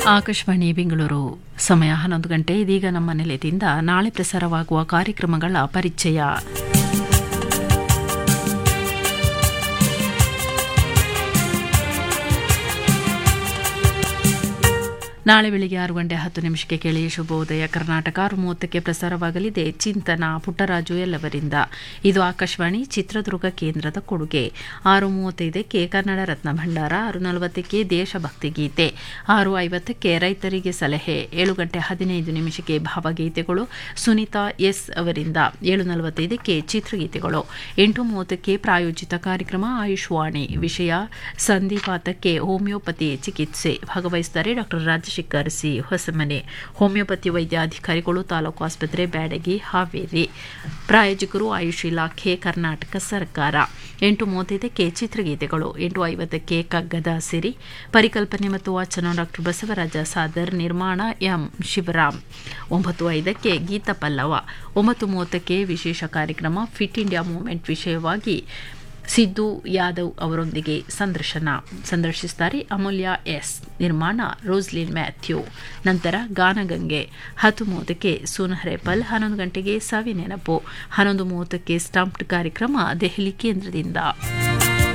ಆಕಾಶವಾಣಿ ಬೆಂಗಳೂರು ಸಮಯ ಹನ್ನೊಂದು ಗಂಟೆ ಇದೀಗ ನಮ್ಮ ನಿಲಯದಿಂದ ನಾಳೆ ಪ್ರಸಾರವಾಗುವ ಕಾರ್ಯಕ್ರಮಗಳ ಪರಿಚಯ ನಾಳೆ ಬೆಳಿಗ್ಗೆ ಆರು ಗಂಟೆ ಹತ್ತು ನಿಮಿಷಕ್ಕೆ ಕೇಳಿ ಶುಭೋದಯ ಕರ್ನಾಟಕ ಆರು ಮೂವತ್ತಕ್ಕೆ ಪ್ರಸಾರವಾಗಲಿದೆ ಚಿಂತನ ಪುಟ್ಟರಾಜು ಎಲ್ಲವರಿಂದ ಇದು ಆಕಾಶವಾಣಿ ಚಿತ್ರದುರ್ಗ ಕೇಂದ್ರದ ಕೊಡುಗೆ ಆರು ಮೂವತ್ತೈದಕ್ಕೆ ಕನ್ನಡ ರತ್ನ ಭಂಡಾರ ಆರು ನಲವತ್ತಕ್ಕೆ ದೇಶಭಕ್ತಿ ಗೀತೆ ಆರು ಐವತ್ತಕ್ಕೆ ರೈತರಿಗೆ ಸಲಹೆ ಏಳು ಗಂಟೆ ಹದಿನೈದು ನಿಮಿಷಕ್ಕೆ ಭಾವಗೀತೆಗಳು ಸುನೀತಾ ಎಸ್ ಅವರಿಂದ ಏಳು ನಲವತ್ತೈದಕ್ಕೆ ಚಿತ್ರಗೀತೆಗಳು ಎಂಟು ಮೂವತ್ತಕ್ಕೆ ಪ್ರಾಯೋಜಿತ ಕಾರ್ಯಕ್ರಮ ಆಯುಷ್ವಾಣಿ ವಿಷಯ ಸಂಧಿಪಾತಕ್ಕೆ ಹೋಮಿಯೋಪತಿ ಚಿಕಿತ್ಸೆ ಭಾಗವಹಿಸುತ್ತಾರೆ doctor Rajashekhar C Hosamane homeopathy ವೈದ್ಯಾಧಿಕಾರಿಗಳು ತಾಲೂಕು ಆಸ್ಪತ್ರೆ ಬ್ಯಾಡಗಿ ಹಾವೇರಿ ಪ್ರಾಯೋಜಕರು ಆಯುಷ್ ಇಲಾಖೆ ಕರ್ನಾಟಕ ಸರ್ಕಾರ ಎಂಟು ಮೂವತ್ತೈದಕ್ಕೆ ಚಿತ್ರಗೀತೆಗಳು ಎಂಟು ಐವತ್ತಕ್ಕೆ ಕಗ್ಗದ ಸಿರಿ ಪರಿಕಲ್ಪನೆ ಮತ್ತು ವಾಚನ ಡಾಕ್ಟರ್ ಬಸವರಾಜ ಸಾದರ್ ನಿರ್ಮಾಣ ಎಂ ಶಿವರಾಮ್ ಒಂಬತ್ತು ಐದಕ್ಕೆ ಗೀತ ಪಲ್ಲವ ಒಂಬತ್ತು ಮೂವತ್ತಕ್ಕೆ ವಿಶೇಷ ಕಾರ್ಯಕ್ರಮ ಫಿಟ್ ಇಂಡಿಯಾ ಮೂವ್ಮೆಂಟ್ ವಿಷಯವಾಗಿ ಸಿದ್ದು ಯಾದವ್ ಅವರೊಂದಿಗೆ ಸಂದರ್ಶನ ಸಂದರ್ಶಿಸುತ್ತಾರೆ ಅಮೂಲ್ಯ ಎಸ್ ನಿರ್ಮಾಣ ರೋಸ್ಲಿನ್ ಮ್ಯಾಥ್ಯೂ ನಂತರ ಗಾನಗಂಗೆ ಹತ್ತು ಮೂವತ್ತಕ್ಕೆ ಸೂನಹರೆಪಲ್ ಹನ್ನೊಂದು ಗಂಟೆಗೆ ಸವಿ ನೆನಪು ಹನ್ನೊಂದು ಮೂವತ್ತಕ್ಕೆ ಸ್ಟಂಪ್ಡ್ ಕಾರ್ಯಕ್ರಮ ದೆಹಲಿ ಕೇಂದ್ರದಿಂದ